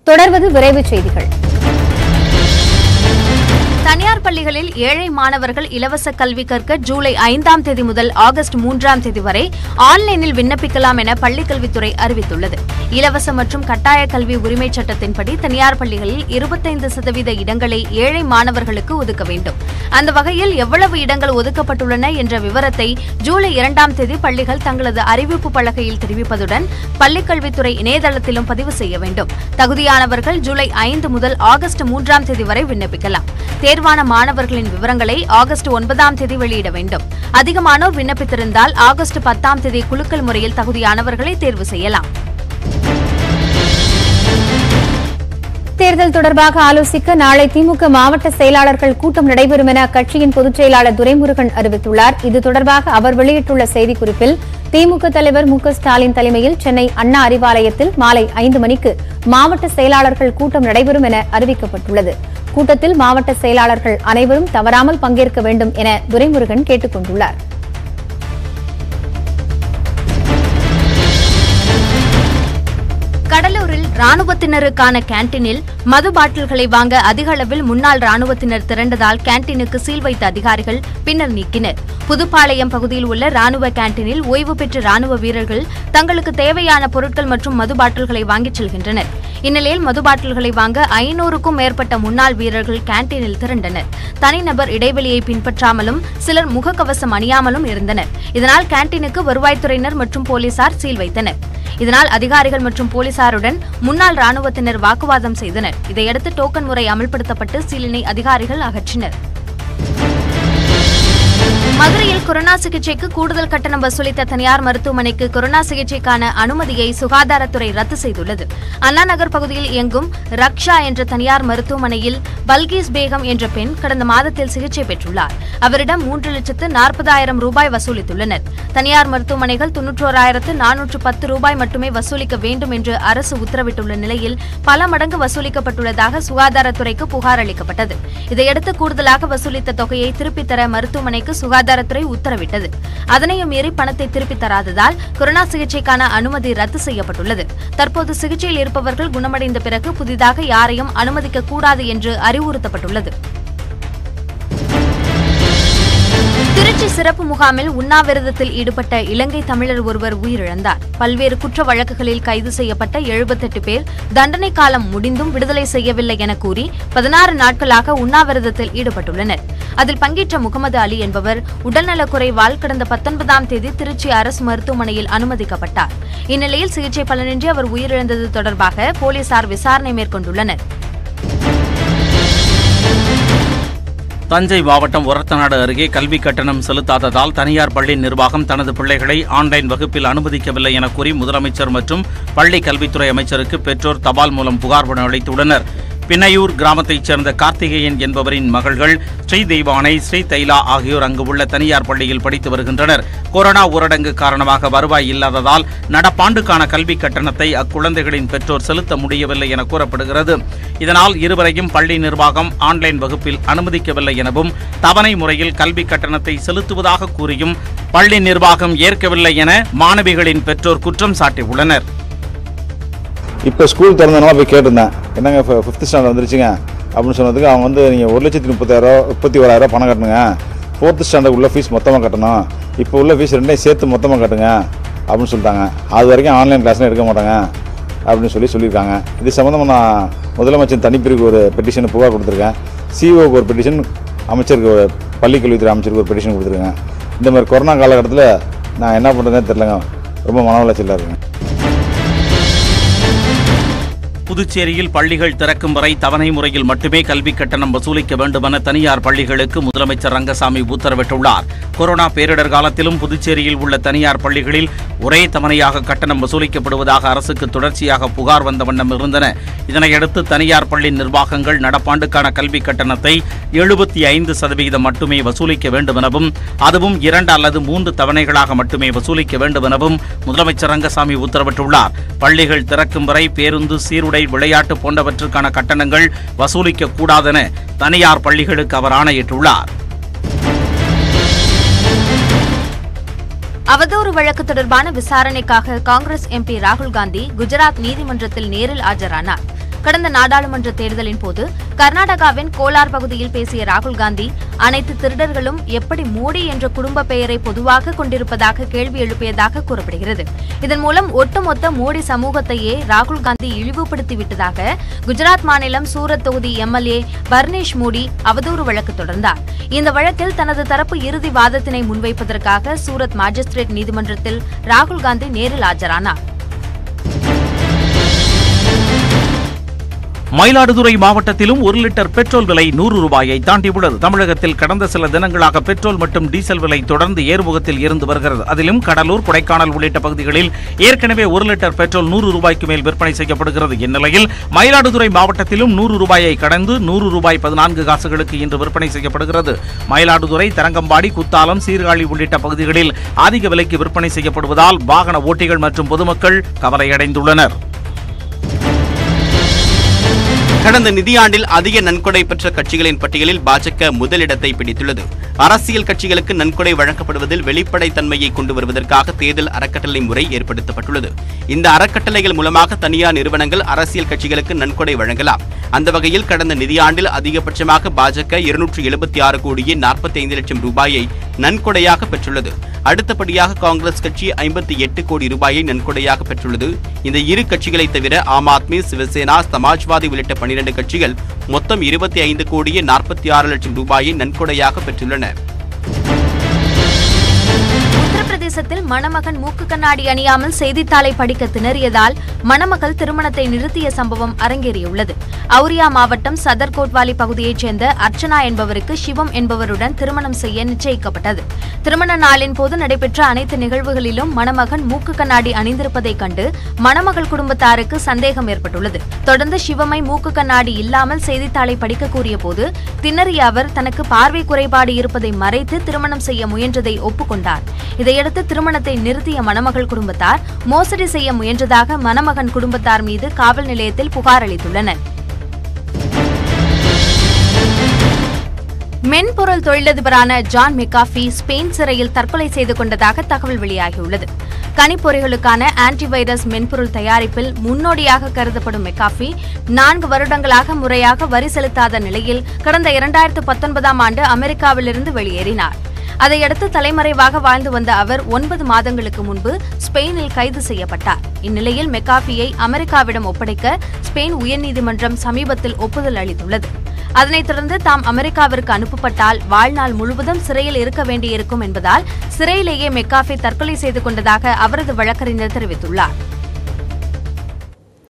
தொடர்வது விரைவுச் செய்திகள் தனியார் பள்ளிகளில் ஏழை மாணவர்கள் இலவச கல்வி கற்க ஜூலை ஐந்தாம் தேதி முதல் ஆகஸ்ட் மூன்றாம் தேதி வரை ஆன்லைனில் விண்ணப்பிக்கலாம் என பள்ளிக்கல்வித்துறை அறிவித்துள்ளது இலவச மற்றும் கட்டாய கல்வி உரிமைச் சட்டத்தின்படி தனியார் பள்ளிகளில் இருபத்தைந்து சதவீத இடங்களை ஏழை மாணவர்களுக்கு ஒதுக்க வேண்டும் அந்த வகையில் எவ்வளவு இடங்கள் ஒதுக்கப்பட்டுள்ளன என்ற விவரத்தை ஜூலை இரண்டாம் தேதி பள்ளிகள் தங்களது அறிவிப்பு பலகையில் தெரிவிப்பதுடன் பள்ளிக்கல்வித்துறை இணையதளத்திலும் பதிவு செய்ய வேண்டும் தகுதியானவர்கள் ஜூலை ஐந்து முதல் ஆகஸ்ட் மூன்றாம் தேதி வரை விண்ணப்பிக்கலாம் தேர்வான மாணவர்களின் விவரங்களை ஆகஸ்ட் ஒன்பதாம் தேதி வெளியிட வேண்டும் அதிகமானோர் விண்ணப்பித்திருந்தால் ஆகஸ்ட் பத்தாம் தேதி குலுக்கல் முறையில் தகுதியானவர்களை தேர்வு செய்யலாம் தேர்தல் தொடர்பாக ஆலோசிக்க நாளை திமுக மாவட்ட செயலாளர்கள் கூட்டம் நடைபெறும் என அக்கட்சியின் பொதுச் செயலாளர் துரைமுருகன் அறிவித்துள்ளார் இது தொடர்பாக அவர் வெளியிட்டுள்ள செய்திக்குறிப்பில் திமுக தலைவர் மு க ஸ்டாலின் தலைமையில் சென்னை அண்ணா அறிவாலயத்தில் மாலை ஐந்து மணிக்கு மாவட்ட செயலாளர்கள் கூட்டம் நடைபெறும் என அறிவிக்கப்பட்டுள்ளது கூட்டத்தில் மாவட்ட செயலாளர்கள் அனைவரும் தவறாமல் பங்கேற்க வேண்டும் என துரைமுருகன் கேட்டுக் கொண்டுள்ளார் கடலூரில் ராணுவத்தினருக்கான கேண்டீனில் மது பாட்டில்களை வாங்க அதிக அளவில் முன்னாள் ராணுவத்தினர் திரண்டதால் கேண்டீனுக்கு சீல் வைத்த அதிகாரிகள் பின்னர் நீக்கினர் புதுப்பாளையம் பகுதியில் உள்ள ராணுவ கேண்டீனில் ஓய்வு பெற்ற ராணுவ வீரர்கள் தங்களுக்கு தேவையான பொருட்கள் மற்றும் மது பாட்டில்களை வாங்கிச் செல்கின்றனர் இந்நிலையில் மது பாட்டில்களை வாங்க ஐநூறுக்கும் மேற்பட்ட முன்னாள் வீரர்கள் கேண்டீனில் திரண்டனர் தனிநபர் இடைவெளியை பின்பற்றாமலும் சிலர் முகக்கவசம் அணியாமலும் இருந்தனர் இதனால் கேண்டீனுக்கு வருவாய்த்துறையினர் மற்றும் போலீசார் சீல் வைத்தனர் இதனால் அதிகாரிகள் மற்றும் போலீசாருடன் முன்னாள் ராணுவத்தினர் வாக்குவாதம் செய்தனர் இதையடுத்து டோக்கன் முறை அமல்படுத்தப்பட்டு சீலினை அதிகாரிகள் அகற்றினர் மதுரையில் கொரோனா சிகிச்சைக்கு கூடுதல் கட்டணம் வசூலித்த தனியார் மருத்துவமனைக்கு கொரோனா சிகிச்சைக்கான அனுமதியை சுகாதாரத்துறை ரத்து செய்துள்ளது அண்ணா நகர் பகுதியில் இயங்கும் ரக்ஷா என்ற தனியார் மருத்துவமனையில் பல்கீஸ் பேகம் என்ற பெண் கடந்த மாதத்தில் சிகிச்சை பெற்றுள்ளார் அவரிடம் மூன்று லட்சத்து நாற்பதாயிரம் ரூபாய் வசூலித்துள்ளனர் தனியார் மருத்துவமனைகள் தொன்னூற்றோராயிரத்து நானூற்று பத்து ரூபாய் மட்டுமே வசூலிக்க வேண்டும் என்று அரசு உத்தரவிட்டுள்ள நிலையில் பல மடங்கு வசூலிக்கப்பட்டுள்ளதாக சுகாதாரத்துறைக்கு புகார் அளிக்கப்பட்டது இதையடுத்து கூடுதலாக வசூலித்த தொகையை திருப்பித் தர மருத்துவமனைக்கு சுகாதாரத்துறை உத்தரவிட்டது அதனையும் மீறி பணத்தை திருப்பித் தராததால் கொரோனா சிகிச்சைக்கான அனுமதி ரத்து செய்யப்பட்டுள்ளது தற்போது சிகிச்சையில் இருப்பவர்கள் குணமடைந்த பிறகு புதிதாக யாரையும் அனுமதிக்க கூடாது என்று அறிவுறுத்தப்பட்டுள்ளது திருச்சி சிறப்பு முகாமில் உண்ணாவிரதத்தில் ஈடுபட்ட இலங்கை தமிழர் ஒருவர் உயிரிழந்தார் பல்வேறு குற்ற வழக்குகளில் கைது செய்யப்பட்ட எழுபத்தெட்டு பேர் தண்டனை காலம் முடிந்தும் விடுதலை செய்யவில்லை என கூறி பதினாறு நாட்களாக உண்ணாவிரதத்தில் ஈடுபட்டுள்ளனர் அதில் பங்கேற்ற முகமது அலி என்பவர் உடல்நலக்குறைவால் கடந்த பத்தொன்பதாம் தேதி திருச்சி அரசு மருத்துவமனையில் அனுமதிக்கப்பட்டார் இந்நிலையில் சிகிச்சை பலனின்றி அவர் உயிரிழந்தது தொடர்பாக போலீசார் விசாரணை மேற்கொண்டுள்ளனர் தஞ்சை மாவட்டம் ஒரத்தநாடு அருகே கல்வி கட்டணம் செலுத்தாததால் தனியார் பள்ளி நிர்வாகம் தனது பிள்ளைகளை ஆன்லைன் வகுப்பில் அனுமதிக்கவில்லை என கூறி முதலமைச்சர் மற்றும் பள்ளி கல்வித்துறை அமைச்சருக்கு பெற்றோர் தபால் மூலம் புகார் மனு அளித்துள்ளனர் பின்னையூர் கிராமத்தைச் சேர்ந்த கார்த்திகேயன் என்பவரின் மகள்கள் ஸ்ரீ தெய்வானை ஸ்ரீ தைலா ஆகியோர் அங்கு உள்ள தனியார் பள்ளியில் படித்து வருகின்றனர் கொரோனா ஊரடங்கு காரணமாக வருவாய் இல்லாததால் நடப்பாண்டுக்கான கல்வி கட்டணத்தை அக்குழந்தைகளின் பெற்றோர் செலுத்த முடியவில்லை என கூறப்படுகிறது இதனால் இருவரையும் பள்ளி நிர்வாகம் ஆன்லைன் வகுப்பில் அனுமதிக்கவில்லை எனவும் தவணை முறையில் கல்வி கட்டணத்தை செலுத்துவதாக கூறியும் பள்ளி நிர்வாகம் ஏற்கவில்லை என மாணவிகளின் பெற்றோர் குற்றம் சாட்டியுள்ளனர் இப்போ ஸ்கூல் திறந்தனால போய் கேட்டிருந்தேன் என்னங்க இப்போ ஃபிஃப்த் ஸ்டாண்டர்ட் வந்துருச்சுங்க அப்படின்னு சொன்னதுக்கு அவங்க வந்து நீங்கள் ஒரு லட்சத்தி முப்பத்தாயிரம் முப்பத்தி ஓராயிரம் பணம் கட்டணுங்க ஃபோர்த்து ஸ்டாண்டர்ட் உள்ள ஃபீஸ் மொத்தமாக கட்டணும் இப்போ உள்ள ஃபீஸ் ரெண்டையும் சேர்த்து மொத்தமாக கட்டுங்க அப்படின்னு சொல்லிட்டாங்க அது வரைக்கும் ஆன்லைன் கிளாஸ்லாம் எடுக்க மாட்டாங்க அப்படின்னு சொல்லி சொல்லியிருக்காங்க இது சம்மந்தமாக நான் முதலமைச்சர் தனிப்பிரிவுக்கு ஒரு பெட்டிஷன் புகார் கொடுத்துருக்கேன் சிஓக்கு ஒரு பெட்டிஷன் அமைச்சருக்கு ஒரு பள்ளிக்கல்வித்துறை அமைச்சருக்கு ஒரு பெட்டிஷன் கொடுத்துருக்கேன் இந்த மாதிரி கொரோனா காலகட்டத்தில் நான் என்ன பண்ணுறதுனே தெரிலங்க ரொம்ப மன உளைச்சலாக இருக்குங்க புதுச்சேரியில் பள்ளிகள் திறக்கும் வரை தவணை முறையில் மட்டுமே கல்வி கட்டணம் வசூலிக்க வேண்டுமென தனியார் பள்ளிகளுக்கு முதலமைச்சர் ரங்கசாமி உத்தரவிட்டுள்ளார் கொரோனா பேரிடர் காலத்திலும் புதுச்சேரியில் உள்ள தனியார் பள்ளிகளில் ஒரே தவணையாக கட்டணம் வசூலிக்கப்படுவதாக அரசுக்கு தொடர்ச்சியாக புகார் வந்த வண்ணம் இருந்தன இதனையடுத்து தனியார் பள்ளி நிர்வாகங்கள் நடப்பாண்டுக்கான கல்வி கட்டணத்தை எழுபத்தி ஐந்து சதவிகிதம் மட்டுமே வசூலிக்க வேண்டும் எனவும் அதுவும் இரண்டு அல்லது மூன்று தவணைகளாக மட்டுமே வசூலிக்க வேண்டும் எனவும் முதலமைச்சர் ரங்கசாமி உத்தரவிட்டுள்ளார் பள்ளிகள் திறக்கும் வரை பேருந்து சீருடை விளையாட்டு போன்றவற்றுக்கான கட்டணங்கள் வசூலிக்க கூடாதென தனியார் பள்ளிகளுக்கு அவர் ஆணையிட்டுள்ளார் அவதூறு வழக்கு தொடர்பான விசாரணைக்காக காங்கிரஸ் எம்பி ராகுல் காந்தி குஜராத் நீதிமன்றத்தில் நேரில் ஆஜரானார் கடந்த நாடாளுமன்ற தேர்தலின் போது கர்நாடகாவின் கோலார் பகுதியில் பேசிய ராகுல் காந்தி அனைத்து திருடர்களும் எப்படி மோடி என்ற குடும்ப பெயரை பொதுவாக கொண்டிருப்பதாக கேள்வி எழுப்பியதாக கூறப்படுகிறது இதன் மூலம் ஒட்டுமொத்த மோடி சமூகத்தையே ராகுல் காந்தி இழிவுபடுத்திவிட்டதாக குஜராத் மாநிலம் சூரத் தொகுதி எம்எல்ஏ பர்னேஷ் மோடி அவதூறு வழக்கு தொடர்ந்தார் இந்த வழக்கில் தனது தரப்பு இறுதி வாதத்தினை முன்வைப்பதற்காக சூரத் மாஜிஸ்திரேட் நீதிமன்றத்தில் ராகுல் காந்தி நேரில் ஆஜரானார் மயிலாடுதுறை மாவட்டத்திலும் ஒரு லிட்டர் பெட்ரோல் விலை நூறு ரூபாயை தாண்டியுள்ளது தமிழகத்தில் கடந்த சில தினங்களாக பெட்ரோல் மற்றும் டீசல் விலை தொடர்ந்து ஏறுமுகத்தில் இருந்து வருகிறது அதிலும் கடலூர் கொடைக்கானல் உள்ளிட்ட பகுதிகளில் ஏற்கனவே ஒரு லிட்டர் பெட்ரோல் நூறு ரூபாய்க்கு மேல் விற்பனை செய்யப்படுகிறது இந்நிலையில் மயிலாடுதுறை மாவட்டத்திலும் நூறு ரூபாயை கடந்து நூறு ரூபாய் பதினான்கு காசுகளுக்கு இன்று விற்பனை செய்யப்படுகிறது மயிலாடுதுறை தரங்கம்பாடி குத்தாலம் சீர்காழி உள்ளிட்ட பகுதிகளில் அதிக விலைக்கு விற்பனை செய்யப்படுவதால் வாகன ஓட்டிகள் மற்றும் பொதுமக்கள் கவலையடைந்துள்ளனர் கடந்த நிதியாண்டில் அதிக நன்கொடை பெற்ற கட்சிகளின் பட்டியலில் பாஜக முதலிடத்தை பிடித்துள்ளது அரசியல் கட்சிகளுக்கு நன்கொடை வழங்கப்படுவதில் வெளிப்படைத்தன்மையை கொண்டு வருவதற்காக தேர்தல் அறக்கட்டளை முறை ஏற்படுத்தப்பட்டுள்ளது இந்த அறக்கட்டளைகள் மூலமாக தனியார் நிறுவனங்கள் அரசியல் கட்சிகளுக்கு நன்கொடை வழங்கலாம் அந்த வகையில் கடந்த நிதியாண்டில் அதிகபட்சமாக பாஜக இருநூற்று எழுபத்தி ஆறு கோடியே நாற்பத்தி ஐந்து லட்சம் ரூபாயை நன்கொடையாக பெற்றுள்ளது அடுத்தபடியாக காங்கிரஸ் கட்சி ஐம்பத்தி எட்டு கோடி ரூபாயை நன்கொடையாக பெற்றுள்ளது இந்த இரு கட்சிகளை தவிர ஆம் ஆத்மி சிவசேனா சமாஜ்வாதி உள்ளிட்ட பனிரெண்டு கட்சிகள் மொத்தம் இருபத்தி ஐந்து கோடியே நாற்பத்தி ஆறு லட்சம் ரூபாயை நன்கொடையாக பெற்றுள்ளன உத்தரப்பிரதேசத்தில் மணமகன் மூக்கு கண்ணாடி அணியாமல் செய்தித்தாளை படிக்க திணறியதால் மணமகள் திருமணத்தை நிறுத்திய சம்பவம் அரங்கேறியுள்ளது அவுரியா மாவட்டம் சதர் கோட்வாலி பகுதியைச் சேர்ந்த அர்ச்சனா என்பவருக்கு சிவம் என்பவருடன் திருமணம் செய்ய நிச்சயிக்கப்பட்டது திருமண நாளின் போது நடைபெற்ற அனைத்து நிகழ்வுகளிலும் மணமகன் மூக்கு கண்ணாடி அணிந்திருப்பதைக் கண்டு மணமகள் குடும்பத்தாருக்கு சந்தேகம் ஏற்பட்டுள்ளது தொடர்ந்து சிவமை மூக்கு கண்ணாடி இல்லாமல் செய்தித்தாளை படிக்க கூறிய போது திணறிய அவர் தனக்கு பார்வை குறைபாடு இருப்பதை மறைத்து திருமணம் செய்ய முயன்றதை ஒப்புக்கொண்டார் இதையடுத்து திருமணத்தை நிறுத்திய மணமகள் குடும்பத்தார் மோசடி செய்ய முயன்றதாக மணமகன் குடும்பத்தார் மீது காவல் நிலையத்தில் புகார் அளித்துள்ளனர் மென்பொருள் தொழிலதிபரான ஜான் மெக்காஃபி ஸ்பெயின் சிறையில் தற்கொலை செய்து கொண்டதாக தகவல் வெளியாகியுள்ளது கணிப்பொறிகளுக்கான ஆன்டிவைரஸ் மென்பொருள் தயாரிப்பில் முன்னோடியாக கருதப்படும் மெக்காஃபி நான்கு வருடங்களாக முறையாக வரி செலுத்தாத நிலையில் கடந்த இரண்டாயிரத்து பத்தொன்பதாம் ஆண்டு அமெரிக்காவிலிருந்து வெளியேறினார் அதையடுத்து தலைமறைவாக வாழ்ந்து வந்த அவர் ஒன்பது மாதங்களுக்கு முன்பு ஸ்பெயினில் கைது செய்யப்பட்டார் இந்நிலையில் மெக்காஃபியை அமெரிக்காவிடம் ஒப்படைக்க ஸ்பெயின் உயர்நீதிமன்றம் சமீபத்தில் ஒப்புதல் அளித்துள்ளது அதனைத் தொடர்ந்து தாம் அமெரிக்காவிற்கு அனுப்பப்பட்டால் வாழ்நாள் முழுவதும் சிறையில் இருக்க வேண்டியிருக்கும் என்பதால் சிறையிலேயே மெக்காஃபி தற்கொலை செய்து கொண்டதாக அவரது வழக்கறிஞர் தெரிவித்துள்ளார்